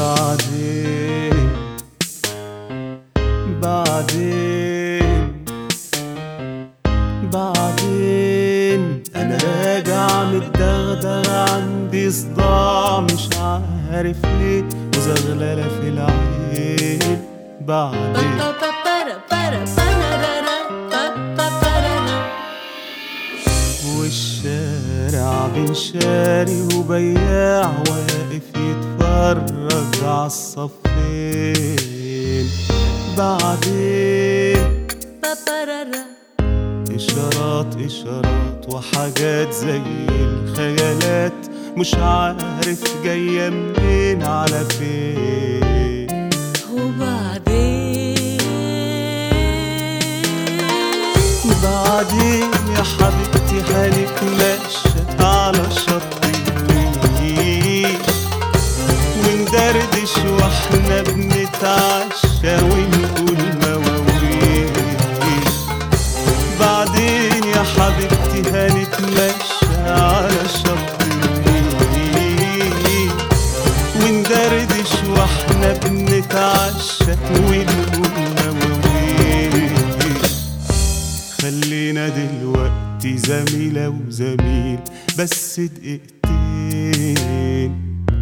بعدين بعدين بعدين انا راجع متدغدغ عندي صداع مش عارف ليه وزغلله في العين بعدين والشارع بين شاري وبياع واقف يتفرج عالصفين بعدين إشارات إشارات وحاجات زي الخيالات مش عارف جاية منين على فين بعدين يا حبيبتي هنتمشى على الشط الريش وندردش واحنا بنتعشى ونقول مواويل بعدين يا حبيبتي هنتمشى على الشط الريش وندردش واحنا بنتعشى ونقول مواويل خلينا دلوقتي زميلة وزميل بس دقيقتين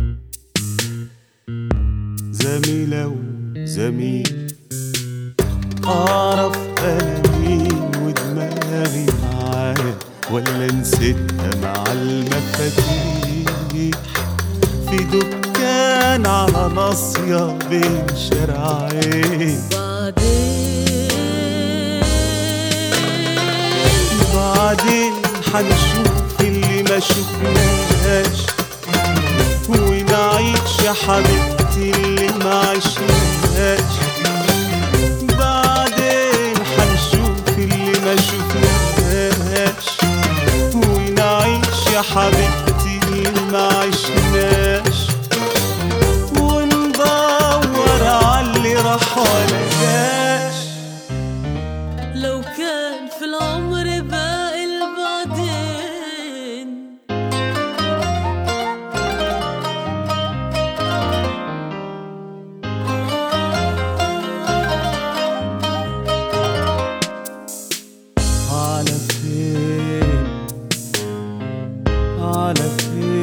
زميلة وزميل أعرف أنا مين ودماغي معايا ولا نسيتها مع المفاتيح في دكان على ناصية بين شارعين بعدين حنشوف اللي ما شفناش ونعيش يا حبيبتي اللي ما عشناش بعدين حنشوف اللي ما شفناش ونعيش يا حبيبتي اللي ما عشناش وندور على اللي راح ولا جاش لو كان في العمر باقي البعدين على فين على فين